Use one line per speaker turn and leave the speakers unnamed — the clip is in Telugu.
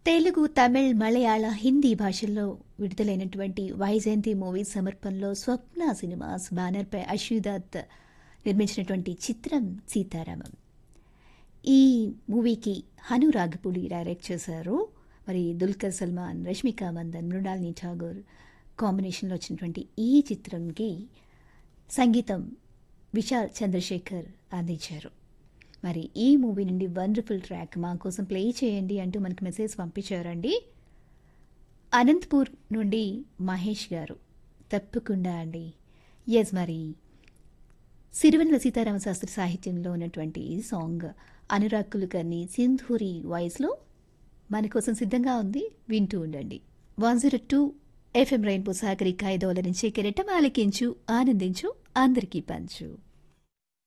తెలుగు తమిళ్ మలయాళ హిందీ భాషల్లో విడుదలైనటువంటి వైజయంతి మూవీ సమర్పణలో స్వప్న సినిమాస్ బ్యానర్పై అశ్విదత్ నిర్మించినటువంటి చిత్రం సీతారామం ఈ మూవీకి హను రాఘపులి డైరెక్ట్ చేశారు మరి దుల్కర్ సల్మాన్ రష్మిక మందన్ మృణాలిని ఠాగూర్ కాంబినేషన్లో వచ్చినటువంటి ఈ చిత్రంకి సంగీతం విశాల్ చంద్రశేఖర్ అందించారు మరి ఈ మూవీ నుండి వండర్ఫుల్ ట్రాక్ మా కోసం ప్లే చేయండి అంటూ మనకు మెసేజ్ పంపించారండి అనంతపూర్ నుండి మహేష్ గారు తప్పకుండా అండి ఎస్ మరి సిరివెన్నెల సీతారామ శాస్త్రి సాహిత్యంలో ఉన్నటువంటి ఈ సాంగ్ అనురాగ్ కులకర్ణి సింధూరి వాయిస్లో మన కోసం సిద్ధంగా ఉంది వింటూ ఉండండి one zero two FM rainbow Sagarika ఐదోల నుంచి కెరటం ఆలకించు ఆనందించు అందరికీ పంచు